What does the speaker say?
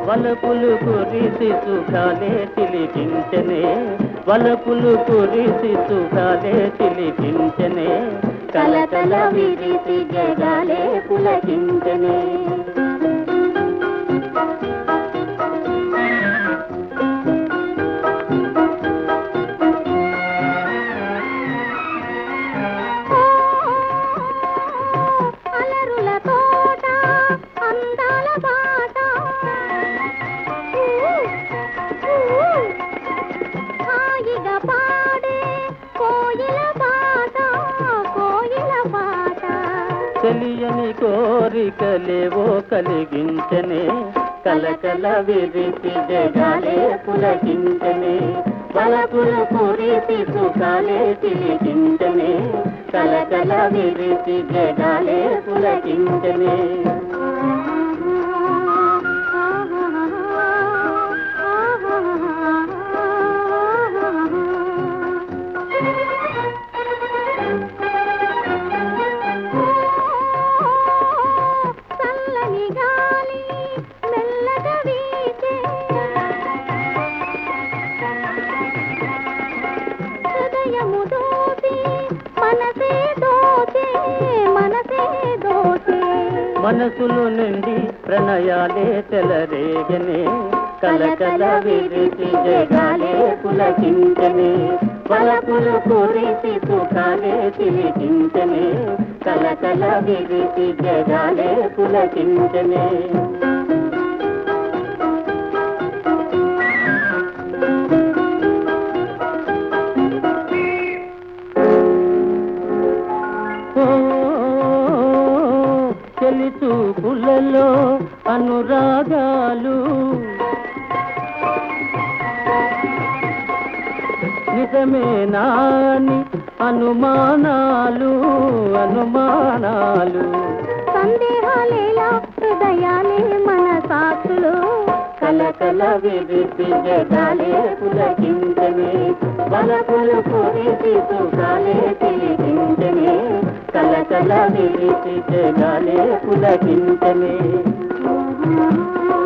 వలపులు కురిసి సుఖాలే చిలికించనే వలపులు కురిసి సుఖాలే చిలికించనే కలకల విరిసి జగాలే పులకించనే అలరుల తోట అందాల బాట హాయిగా పాడే కోయిల పాట కోయిల పాట తెలియని కోరికలేవో కలిగించనే కలకల విరిసి జగాలే పులకించనే వలపులు కురిసి సుఖాలే చిలికించనే కలకల విరిసి జగాలే పులకించనే చల్లని గాలి మెల్లగా వీచే హృదయము దోచే మనసే దోచే మనసే దోచే మనసులు నిండి ప్రణయాలే తెలరేగనే కలకల విరిసి జగాలే పులకించనే వలపులు కురిసి సుఖాలే చిలికించనే కలకల విరిసి జగాలే పులకించనే ఓ చెలి చూపులలో అనురాగాలు నిజమేనాని అనుమానాలు అనుమానాలు సందేహాలేలా హృదయాలే మన సాక్షులు కలకల విరిసి జగాలే పులకించనే వలపులు కురిసి సుఖాలే తిలిగించనే కలకల విరిసి జగాలే పులకించనే ఆ